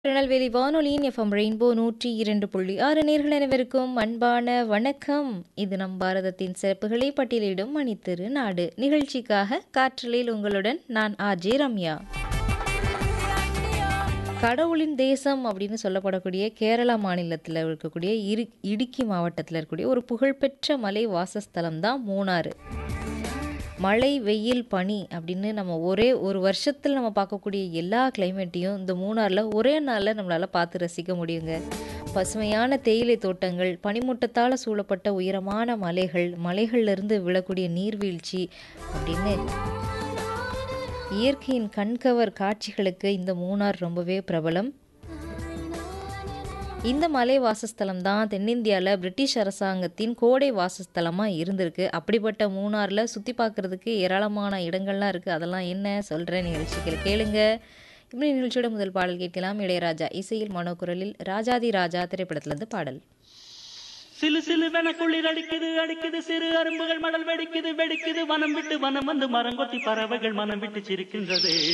திருநெல்வேலி வானொலியின் FM rainbow நூற்றி இரண்டு புள்ளி ஆறு நேர்கள் அனைவருக்கும் அன்பான வணக்கம் இது நம் பாரதத்தின் சிறப்புகளை பட்டியலிடும் மணித்திரு நாடு நிகழ்ச்சிக்காக காற்றலில் உங்களுடன் நான் ஆர்ஜே ரம்யா கடவுளின் தேசம் அப்படின்னு சொல்லப்படக்கூடிய கேரளா மாநிலத்தில் இருக்கக்கூடிய இரு இடுக்கி மாவட்டத்தில் இருக்கக்கூடிய ஒரு புகழ்பெற்ற மலை வாசஸ்தலம் தான் மூணாறு மழை வெயில் பனி அப்படின்னு நம்ம ஒரே ஒரு வருஷத்தில் நம்ம பார்க்கக்கூடிய எல்லா கிளைமேட்டையும் இந்த மூணாரில் ஒரே நாளில் நம்மளால் பார்த்து ரசிக்க முடியுங்க பசுமையான தேயிலை தோட்டங்கள் பனிமூட்டத்தால் சூழப்பட்ட உயரமான மலைகள் மலைகள்லேருந்து விழக்கூடிய நீர்வீழ்ச்சி அப்படின்னு இயற்கையின் கண்கவர் காட்சிகளுக்கு இந்த மூணார் ரொம்பவே பிரபலம் இந்த மலை வாசஸ்தலம் தான் தென்னிந்தியாவில் பிரிட்டிஷ் அரசாங்கத்தின் கோடை வாசஸ்தலமாக இருந்திருக்கு அப்படிப்பட்ட மூணாரில் சுற்றி பார்க்குறதுக்கு ஏராளமான இடங்கள்லாம் இருக்குது அதெல்லாம் என்ன சொல்கிறேன் நிகழ்ச்சிகள் கேளுங்க இப்படி நிகழ்ச்சியோட முதல் பாடல் கேட்கலாம் இளையராஜா இசையில் மனோகுரலில் ராஜாதி ராஜா திரைப்படத்திலிருந்து பாடல் சிலு சிலுவென குளிர் அடிக்குது அடிக்குது சிறு அரும்புகள் மடல் வெடிக்குது வெடிக்குது வனம் விட்டு வனம் வந்து மரங்கொத்தி பறவைகள் மனம் விட்டு சிரிக்கின்றது